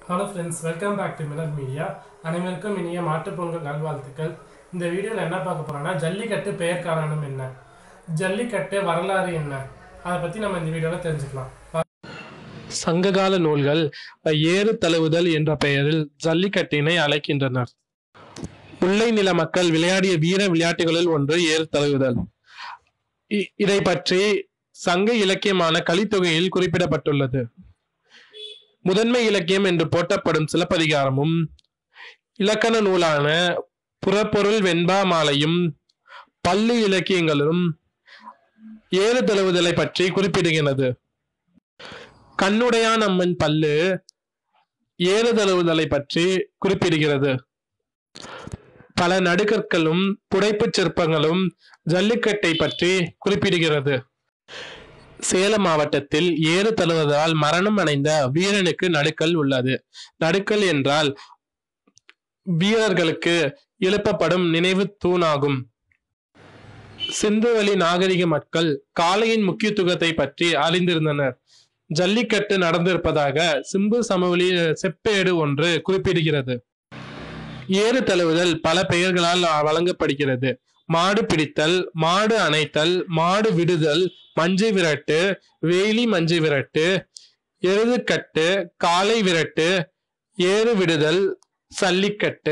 hello friends welcome back to Miller media அனைவருக்கும் இனிய மாட்டுப் பொங்கல் நல்வாழ்த்துக்கள் இந்த வீடியோவில் என்ன பார்க்க போகிறோம்னா ஜல்லிக்கட்டு பெயர் காரணம் என்ன ஜல்லிக்கட்டு வரலாறு என்ன அதை பற்றி நம்ம இந்த வீடியோவில் தெரிஞ்சுக்கலாம் சங்ககால நூல்கள் ஏறு தழுவுதல் என்ற பெயரில் ஜல்லிக்கட்டினை அழைக்கின்றனர் முல்லை நில மக்கள் விளையாடிய வீர விளையாட்டுகளில் ஒன்று ஏறு தழுவுதல் இ- இதை பற்றி சங்க இலக்கியமான கலித்தொகையில் குறிப்பிடப்பட்டுள்ளது முதன்மை இலக்கியம் என்று போற்றப்படும் சிலப்பதிகாரமும் இலக்கண நூலான புறப்பொருள் வெண்பா மாலையும் பள்ளு இலக்கியங்களும் ஏறு தழுவுதலை பற்றி குறிப்பிடுகிறது கண்ணுடையான் அம்மன் பல்லு ஏறு தழுவுதலை பற்றி குறிப்பிடுகிறது பல நடுகற்களும் புடைப்புச் சிற்பங்களும் ஜல்லிக்கட்டை பற்றி குறிப்பிடுகிறது சேலம் மாவட்டத்தில் ஏறு தழுவதால் மரணம் அடைந்த வீரனுக்கு நடுக்கல் உள்ளது நடுக்கல் என்றால் வீரர்களுக்கு எழுப்பப்படும் நினைவு தூணாகும் சிந்துவெளி நாகரிக மக்கள் காளையின் முக்கியத்துவத்தை பற்றி அறிந்திருந்தனர் ஜல்லிக்கட்டு நடந்திருப்பதாக சிம்பு சமவெளி செப்பேடு ஒன்று குறிப்பிடுகிறது ஏறு தழுவுதல் பல பெயர்களால் வழங்கப்படுகிறது மாடு பிடித்தல் மாடு அணைத்தல் மாடு விடுதல் மஞ்சு விரட்டு வேலி மஞ்சு விரட்டு எருதுக்கட்டு காளை விரட்டு ஏறு விடுதல் சல்லிக்கட்டு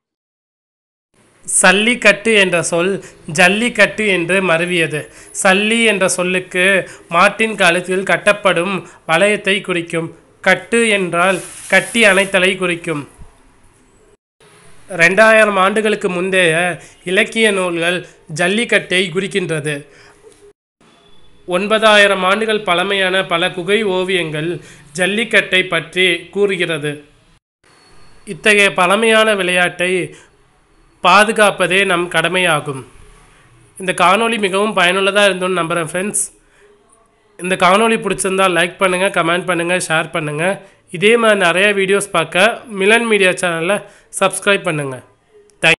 சல்லிக்கட்டு என்ற சொல் ஜல்லிக்கட்டு என்று மருவியது சல்லி என்ற சொல்லுக்கு மாட்டின் கழுத்தில் கட்டப்படும் வளையத்தை குறிக்கும் கட்டு என்றால் கட்டி அணைத்தலை குறிக்கும் ரெண்டாயிரம் ஆண்டுகளுக்கு முந்தைய இலக்கிய நூல்கள் ஜல்லிக்கட்டை குறிக்கின்றது ஒன்பதாயிரம் ஆண்டுகள் பழமையான பல குகை ஓவியங்கள் ஜல்லிக்கட்டை பற்றி கூறுகிறது இத்தகைய பழமையான விளையாட்டை பாதுகாப்பதே நம் கடமையாகும் இந்த காணொளி மிகவும் பயனுள்ளதாக இருந்தோன்னு நம்புகிறேன் ஃப்ரெண்ட்ஸ் இந்த காணொளி பிடிச்சிருந்தால் லைக் பண்ணுங்கள் கமெண்ட் பண்ணுங்கள் ஷேர் பண்ணுங்கள் இதே மாதிரி நிறைய வீடியோஸ் பார்க்க மிலன் மீடியா சேனலை சப்ஸ்கிரைப் பண்ணுங்கள்